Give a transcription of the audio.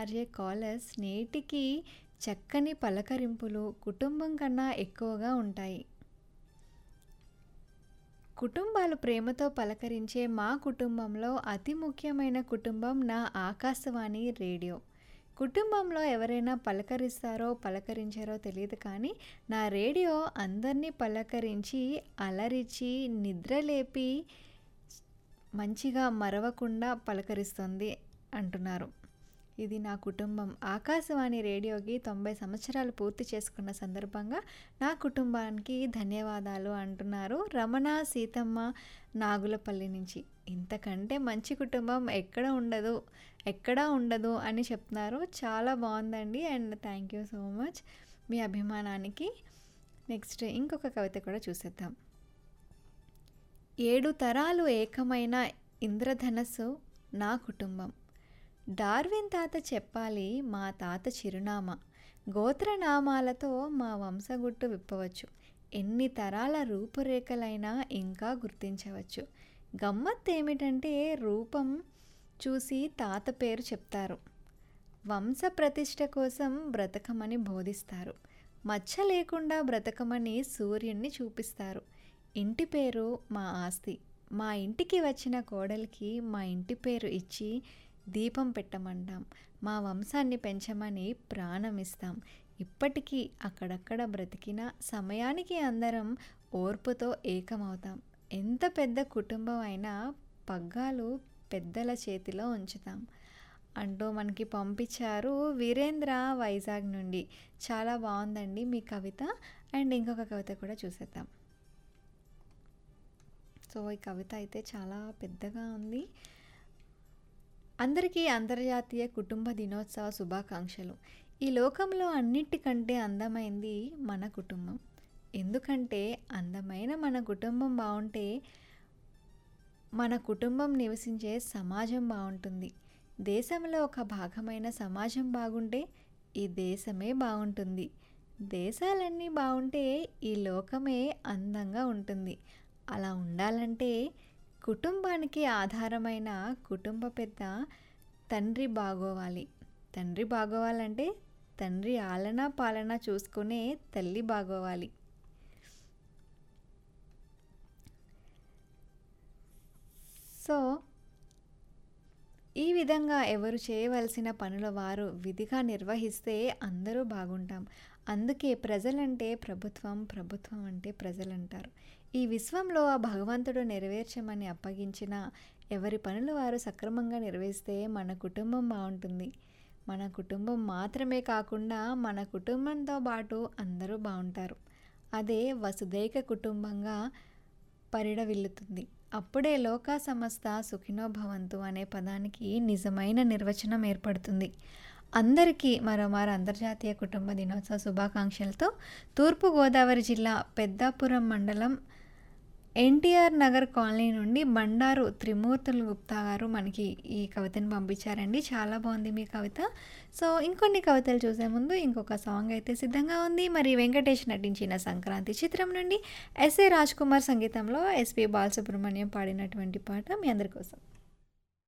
RJ callers నేటికి చక్కని పలకరింపులు కుటుంబం కన్నా ఎక్కువగా ఉంటాయి. కుటుంబాలు ప్రేమతో పలకరించే మా కుటుంబంలో అతి ముఖ్యమైన కుటుంబం నా ఆకాశవాణి రేడియో. కుటుంబంలో ఎవరైనా పలకరిస్తారో, పలకరించరో తెలీదు కానీ, నా రేడియో అందరినీ పలకరించి, అలరించి, నిద్రలేపి మంచిగా మరవకుండా పలకరిస్తుంది అంటున్నారు. ఇది నా కుటుంబం. ఆకాశవాణి రేడియోకి 90 సంవత్సరాలు పూర్తి చేసుకున్న సందర్భంగా నా కుటుంబానికి ధన్యవాదాలు అంటున్నారు రమణ సీతమ్మ నాగులపల్లి నుంచి. ఇంతకంటే మంచి కుటుంబం ఎక్కడ ఉండదు, ఎక్కడా ఉండదు అని చెప్తున్నారు. చాలా బావుందండి. And thank you so much మీ అభిమానానికి. నెక్స్ట్ ఇంకొక కవిత కూడా చూసేద్దాం. ఏడు తరాలు ఏకమైన ఇంద్రధనస్సు నా కుటుంబం. డార్విన్ తాత చెప్పాలి మా తాత చిరునామా. గోత్రనామాలతో మా వంశగుట్టు విప్పవచ్చు. ఎన్ని తరాల రూపురేఖలైనా ఇంకా గుర్తించవచ్చు. గమ్మత్తేమిటంటే రూపం చూసి తాత పేరు చెప్తారు. వంశ ప్రతిష్ఠ కోసం బ్రతకమని బోధిస్తారు. మచ్చ లేకుండా బ్రతకమని సూర్యున్ని చూపిస్తారు. ఇంటి పేరు మా ఆస్తి. మా ఇంటికి వచ్చిన కోడలికి మా ఇంటి పేరు ఇచ్చి దీపం పెట్టమంటాం. మా వంశాన్ని పెంచమని ప్రాణమిస్తాం. ఇప్పటికీ అక్కడక్కడ బ్రతికినా సమయానికి అందరం ఓర్పుతో ఏకమవుతాం. ఎంత పెద్ద కుటుంబం అయినా పగ్గాలు పెద్దల చేతిలో ఉంచుతాం అంటూ మనకి పంపించారు వీరేంద్ర వైజాగ్ నుండి. చాలా బావుందండి మీ కవిత. అండ్ ఇంకొక కవిత కూడా చూసేద్దాం. సో, ఈ కవిత అయితే చాలా పెద్దగా ఉంది. అందరికీ అంతర్జాతీయ కుటుంబ దినోత్సవ శుభాకాంక్షలు. ఈ లోకంలో అన్నిటికంటే అందమైంది మన కుటుంబం. ఎందుకంటే అందమైన మన కుటుంబం బావుంటే మన కుటుంబం నివసించే సమాజం బావుంటుంది. దేశంలో ఒక భాగమైన సమాజం బాగుంటే ఈ దేశమే బావుంటుంది. దేశాలన్నీ బావుంటే ఈ లోకమే అందంగా ఉంటుంది. అలా ఉండాలంటే కుటుంబానికి ఆధారమైన కుటుంబ పెద్ద తండ్రి బాగోవాలి. తండ్రి బాగోవాలంటే తండ్రి ఆలనా పాలనా చూసుకునే తల్లి బాగోవాలి. సో, ఈ విధంగా ఎవరు చేయవలసిన పనులు వారు విధిగా నిర్వహిస్తే అందరూ బాగుంటాం. అందుకే ప్రజలంటే ప్రభుత్వం, ప్రభుత్వం అంటే ప్రజలంటారు. ఈ విశ్వంలో ఆ భగవంతుడు నెరవేర్చమని అప్పగించిన ఎవరి పనులు వారు సక్రమంగా నిర్వహిస్తే మన కుటుంబం బావుంటుంది. మన కుటుంబం మాత్రమే కాకుండా మన కుటుంబంతో పాటు అందరూ బావుంటారు. అదే వసుదైక కుటుంబంగా పరిఢవిల్లుతుంది. అప్పుడే లోకా సమస్తా సుఖినో భవంతు అనే పదానికి నిజమైన నిర్వచనం ఏర్పడుతుంది. అందరికీ మరోమారు అంతర్జాతీయ కుటుంబ దినోత్సవ శుభాకాంక్షలతో తూర్పు గోదావరి జిల్లా పెద్దాపురం మండలం ఎన్టీఆర్ నగర్ కాలనీ నుండి బండారు త్రిమూర్తులు గుప్తా గారు మనకి ఈ కవితను పంపించారండి. చాలా బావుంది మీ కవిత. సో, ఇంకొన్ని కవితలు చూసే ముందు ఇంకొక సాంగ్ అయితే సిద్ధంగా ఉంది. మరి వెంకటేష్ నటించిన 'సంక్రాంతి' చిత్రం నుండి ఎస్ఏ రాజ్‌కుమార్ సంగీతంలో ఎస్పీ బాలసుబ్రహ్మణ్యం పాడినటువంటి పాట మీ అందరి కోసం.